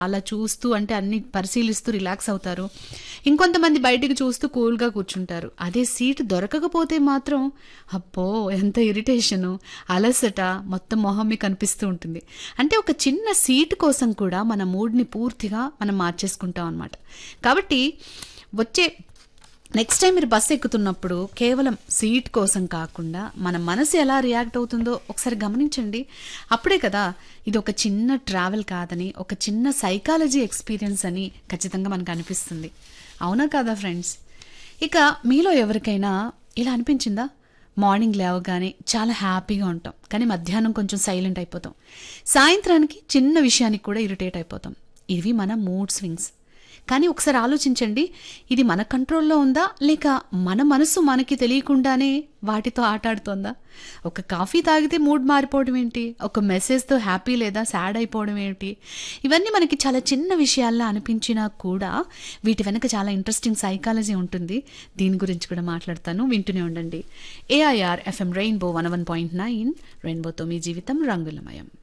అలా చూస్తూ అంటే అన్ని పరిశీలిస్తూ రిలాక్స్ అవుతారు ఇంకొంతమంది బయటికి చూస్తూ కూల్గా కూర్చుంటారు అదే సీట్ దొరకకపోతే మాత్రం అప్పో ఎంత ఇరిటేషను అలసట మొత్తం మొహం మీకు కనిపిస్తూ ఉంటుంది అంటే ఒక చిన్న సీట్ కోసం కూడా మన మూడ్ని పూర్తిగా మనం మార్చేసుకుంటాం అనమాట కాబట్టి వచ్చే నెక్స్ట్ టైం మీరు బస్సు ఎక్కుతున్నప్పుడు కేవలం సీట్ కోసం కాకుండా మన మనసు ఎలా రియాక్ట్ అవుతుందో ఒకసారి గమనించండి అప్పుడే కదా ఇది ఒక చిన్న ట్రావెల్ కాదని ఒక చిన్న సైకాలజీ ఎక్స్పీరియన్స్ అని ఖచ్చితంగా మనకు అనిపిస్తుంది అవునా కాదా ఫ్రెండ్స్ ఇక మీలో ఎవరికైనా ఇలా అనిపించిందా మార్నింగ్ లేవగానే చాలా హ్యాపీగా ఉంటాం కానీ మధ్యాహ్నం కొంచెం సైలెంట్ అయిపోతాం సాయంత్రానికి చిన్న విషయానికి కూడా ఇరిటేట్ అయిపోతాం ఇవి మన మూడ్ స్వింగ్స్ కానీ ఒకసారి ఆలోచించండి ఇది మన కంట్రోల్లో ఉందా లేక మన మనసు మనకి తెలియకుండానే వాటితో ఆటాడుతోందా ఒక కాఫీ తాగితే మూడ్ మారిపోవడం ఏంటి ఒక మెసేజ్తో హ్యాపీ లేదా సాడ్ అయిపోవడం ఏంటి ఇవన్నీ మనకి చాలా చిన్న విషయాల్లా అనిపించినా కూడా వీటి వెనక చాలా ఇంట్రెస్టింగ్ సైకాలజీ ఉంటుంది దీని గురించి కూడా మాట్లాడతాను వింటూనే ఉండండి AIR FM rainbow one one point nine రెయిన్బోతో మీ జీవితం రంగులమయం